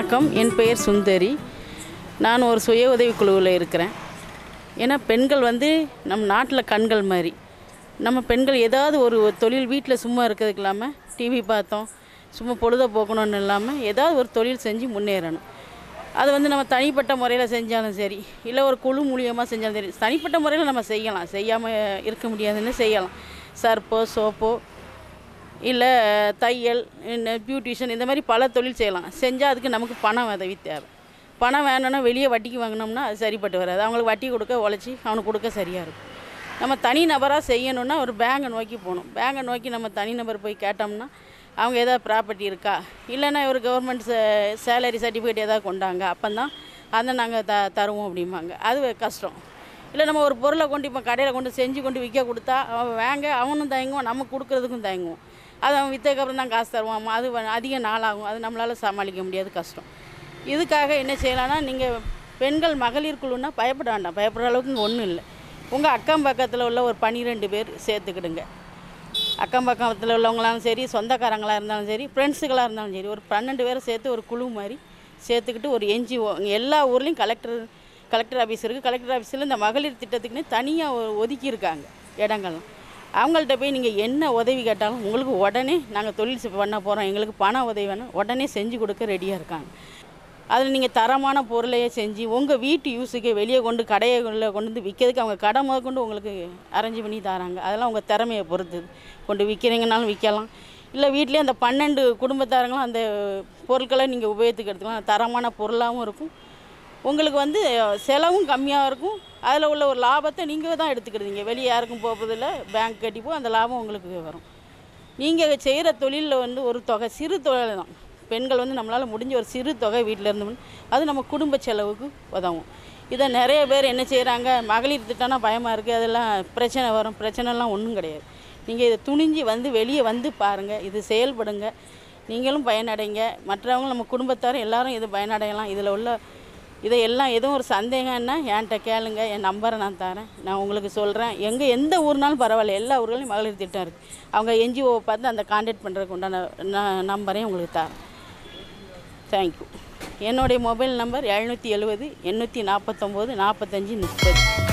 வணக்கம் என் பெயர் சுந்தரி நான் ஒரு சுய உதவிக்குழுவில் இருக்கிறேன் ஏன்னா பெண்கள் வந்து நம் நாட்டில் கண்கள் மாதிரி நம்ம பெண்கள் ஏதாவது ஒரு ஒரு தொழில் வீட்டில் சும்மா இருக்கிறதுக்கு இல்லாமல் டிவி பார்த்தோம் சும்மா பொழுத போக்கணும்னு இல்லாமல் ஏதாவது ஒரு தொழில் செஞ்சு முன்னேறணும் அது வந்து நம்ம தனிப்பட்ட முறையில் செஞ்சாலும் சரி இல்லை ஒரு குழு மூலியமாக செஞ்சாலும் சரி தனிப்பட்ட முறையில் நம்ம செய்யலாம் செய்யாமல் இருக்க முடியாதுன்னு செய்யலாம் சர்ப்போ சோப்போ இல்லை தையல் இந்த பியூட்டிஷியன் இந்த மாதிரி பல தொழில் செய்யலாம் செஞ்சால் அதுக்கு நமக்கு பணம் உதவி தேவை பணம் வேணும்னா வெளியே வட்டிக்கு வாங்கினோம்னா அது சரிப்பட்டு வராது அவங்களுக்கு வட்டி கொடுக்க உழைச்சி அவனுக்கு கொடுக்க சரியாக இருக்கும் நம்ம தனி நபராக செய்யணும்னா ஒரு பேங்கை நோக்கி போகணும் பேங்கை நோக்கி நம்ம தனி நபர் போய் கேட்டோம்னா அவங்க ஏதாவது ப்ராப்பர்ட்டி இருக்கா இல்லைன்னா ஒரு கவர்மெண்ட் சேலரி சர்டிஃபிகேட் ஏதாவது கொண்டாங்க அப்போ தான் அதை நாங்கள் த தருவோம் அப்படிம்பாங்க அது கஷ்டம் இல்லை நம்ம ஒரு பொருளை கொண்டு இப்போ கடையில் கொண்டு செஞ்சு கொண்டு விற்க கொடுத்தா அவன் வாங்க அவனும் தயங்குவான் நம்ம கொடுக்குறதுக்கும் தயங்குவோம் அது அவன் விற்றதுக்கப்புறம் தான் காசு தருவான் அது வ- அதிக நாளாகும் அது நம்மளால் சமாளிக்க முடியாது கஷ்டம் இதுக்காக என்ன செய்யலாம்னா நீங்கள் பெண்கள் மகளிர் குழுன்னா பயப்பட வேண்டாம் பயப்படுற அளவுக்கு இங்கே ஒன்றும் இல்லை உங்கள் அக்கம் பக்கத்தில் உள்ள ஒரு பன்னிரெண்டு பேர் சேர்த்துக்கிடுங்க அக்கம் பக்கத்தில் உள்ளவங்களாலும் சரி சொந்தக்காரங்களாக இருந்தாலும் சரி ஃப்ரெண்ட்ஸுகளாக இருந்தாலும் சரி ஒரு பன்னெண்டு பேரை சேர்த்து ஒரு குழு மாதிரி சேர்த்துக்கிட்டு ஒரு என்ஜிஓ எல்லா ஊர்லேயும் கலெக்டர் கலெக்டர் ஆஃபீஸ் இருக்குது கலெக்டர் ஆஃபீஸில் இந்த மகளிர் திட்டத்துக்குன்னு தனியாக ஒதுக்கியிருக்காங்க இடங்கள்லாம் அவங்கள்ட்ட போய் நீங்கள் என்ன உதவி கேட்டாலும் உங்களுக்கு உடனே நாங்கள் தொழில் செ- பண்ண போகிறோம் எங்களுக்கு பண உதவி வேணும் உடனே செஞ்சு கொடுக்க ரெடியாக இருக்காங்க அதில் நீங்கள் தரமான பொருளையே செஞ்சு உங்கள் வீட்டு யூஸுக்கு வெளியே கொண்டு கடையை கொண்டு கொண்டு வந்து விற்கிறதுக்கு அவங்க கடை முத கொண்டு உங்களுக்கு அரேஞ்ச் பண்ணி தராங்க அதெல்லாம் உங்கள் திறமையை பொறுத்தது கொண்டு விற்கிறீங்கனாலும் விற்கலாம் இல்லை வீட்டிலே அந்த பன்னெண்டு குடும்பத்தாரங்களும் அந்த பொருட்களை நீங்கள் உபயோகத்துக்கு எடுத்துக்கலாம் தரமான பொருளாகவும் இருக்கும் உங்களுக்கு வந்து செலவும் கம்மியாக இருக்கும் அதில் உள்ள ஒரு லாபத்தை நீங்கள் தான் எடுத்துக்கிடுவீங்க வெளியே யாருக்கும் போகிறதில்ல பேங்க் கட்டிப்போ அந்த லாபம் உங்களுக்கு வரும் நீங்கள் செய்கிற தொழிலில் வந்து ஒரு தொகை சிறு தொகை தான் பெண்கள் வந்து நம்மளால் முடிஞ்ச ஒரு சிறு தொகை வீட்டில் இருந்து அது நம்ம குடும்ப செலவுக்கு உதவும் இதை நிறைய பேர் என்ன செய்கிறாங்க மகளிர் திட்டம்னா பயமாக இருக்குது அதெல்லாம் பிரச்சனை வரும் பிரச்சனைலாம் ஒன்றும் கிடையாது நீங்கள் இதை துணிஞ்சு வந்து வெளியே வந்து பாருங்கள் இது செயல்படுங்க நீங்களும் பயனடைங்க மற்றவங்க நம்ம குடும்பத்தாரும் எல்லாரும் இது பயனடையலாம் இதில் உள்ள இதை எல்லாம் எதுவும் ஒரு சந்தேகம்னா என்கிட்ட கேளுங்க என் நம்பரை நான் தரேன் நான் உங்களுக்கு சொல்கிறேன் எங்கே எந்த ஊர்னாலும் பரவாயில்ல எல்லா ஊர்களையும் மகளிர் திட்டம் இருக்குது அவங்க என்ஜிஓவை பார்த்து அந்த காண்டாக்ட் பண்ணுறதுக்கு உண்டான ந- நம்பரையும் உங்களுக்கு தரேன் தேங்க்யூ என்னுடைய மொபைல் நம்பர் எழுநூற்றி எழுபது எண்ணூற்றி நாற்பத்தொம்போது நாற்பத்தஞ்சு முப்பது